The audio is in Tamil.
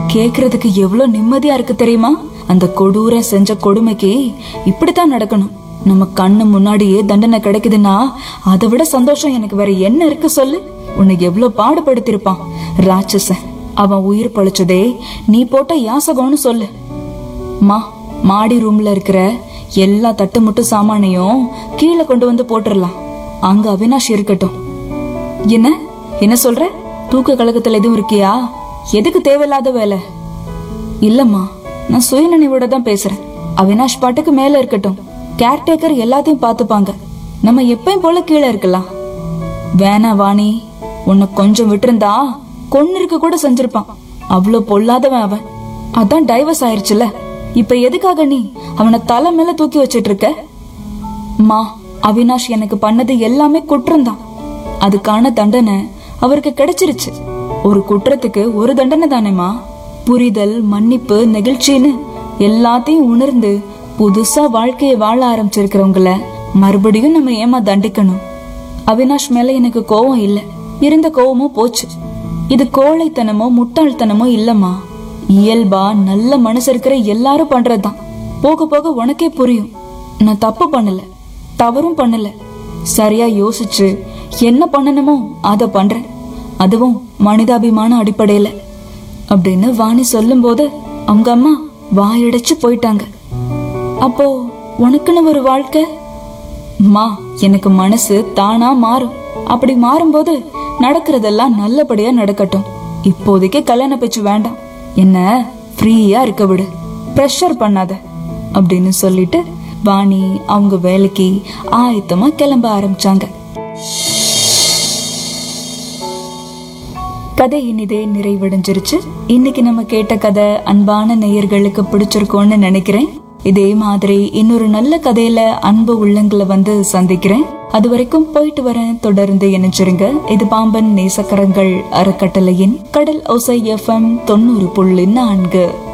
கேக்குறதுக்கு எவ்வளவு நிம்மதியா இருக்கு தெரியுமா அந்த கொடூர செஞ்ச கொடுமைக்கு இப்படித்தான் நடக்கணும் நம்ம கண்ணு முன்னாடியே தண்டனை கிடைக்குதுன்னா அதை விட சந்தோஷம் எனக்கு வேற என்ன இருக்கு சொல்லு உன்னை எவ்வளவு பாடுபடுத்திருப்பான் ராட்சசன் அவன் உயிர் பழிச்சதே நீ போட்ட யாசகம்னு சொல்லு மா மாடி ரூம்ல இருக்கிற எல்லா தட்டு முட்டு சாமானையும் கீழே கொண்டு வந்து போட்டுறலாம் அங்க அவினாஷ் இருக்கட்டும் என்ன என்ன சொல்ற தூக்க கழகத்துல எதுவும் இருக்கியா எதுக்கு தேவையில்லாத வேலை இல்லம்மா நான் சுயநினைவோட தான் பேசுறேன் அவினாஷ் பாட்டுக்கு மேல இருக்கட்டும் கேர்டேக்கர் எல்லாத்தையும் பாத்துப்பாங்க நம்ம எப்பயும் போல கீழே இருக்கலாம் வேணா வாணி உன்னை கொஞ்சம் விட்டிருந்தா கொன்னு இருக்க கூட செஞ்சிருப்பான் அவ்வளவு பொல்லாதவன் அவன் அதான் டைவர்ஸ் ஆயிருச்சுல இப்ப எதுக்காக நீ அவனை தலை மேல தூக்கி வச்சிட்டு இருக்க மா அவினாஷ் எனக்கு பண்ணது எல்லாமே குற்றம்தான் அதுக்கான தண்டனை அவருக்கு கிடைச்சிருச்சு ஒரு குற்றத்துக்கு ஒரு தண்டனை தானேமா புரிதல் மன்னிப்பு நெகிழ்ச்சின்னு எல்லாத்தையும் உணர்ந்து புதுசா வாழ்க்கைய வாழ ஆரம்பிச்சிருக்கிறவங்கள மறுபடியும் நம்ம ஏமா தண்டிக்கணும் அவினாஷ் மேல எனக்கு கோவம் இல்ல இருந்த கோவமும் போச்சு இது கோழைத்தனமோ முட்டாள்தனமோ இல்லம்மா இயல்பா நல்ல மனசு இருக்கிற எல்லாரும் பண்றதுதான் போக போக உனக்கே புரியும் நான் தப்பு பண்ணல தவறும் பண்ணல சரியா யோசிச்சு என்ன பண்ணணுமோ அத பண்றேன் அதுவும் மனிதாபிமான அடிப்படையில அப்படின்னு வாணி சொல்லும்போது அவங்க அம்மா வாயடைச்சு போயிட்டாங்க அப்போ உனக்குன்னு ஒரு வாழ்க்கை மா எனக்கு மனசு தானா மாறும் அப்படி மாறும்போது நடக்கிறதெல்லாம் நல்லபடியா நடக்கட்டும் இப்போதைக்கு கல்யாண பேச்சு வேண்டாம் என்ன ஃப்ரீயா இருக்க விடு ப்ரெஷர் பண்ணாத அப்படின்னு சொல்லிட்டு வாணி அவங்க வேலைக்கு ஆயத்தமா கிளம்ப ஆரம்பிச்சாங்க கதை இனிதே நிறைவடைஞ்சிருச்சு இன்னைக்கு நம்ம கேட்ட கதை அன்பான நேயர்களுக்கு பிடிச்சிருக்கும்னு நினைக்கிறேன் இதே மாதிரி இன்னொரு நல்ல கதையில அன்பு உள்ளங்களை வந்து சந்திக்கிறேன் அது வரைக்கும் போயிட்டு வரேன் தொடர்ந்து இணைச்சிருங்க இது பாம்பன் நேசக்கரங்கள் அறக்கட்டளையின் கடல் ஒசை எஃப்எம் தொண்ணூறு புள்ளி நான்கு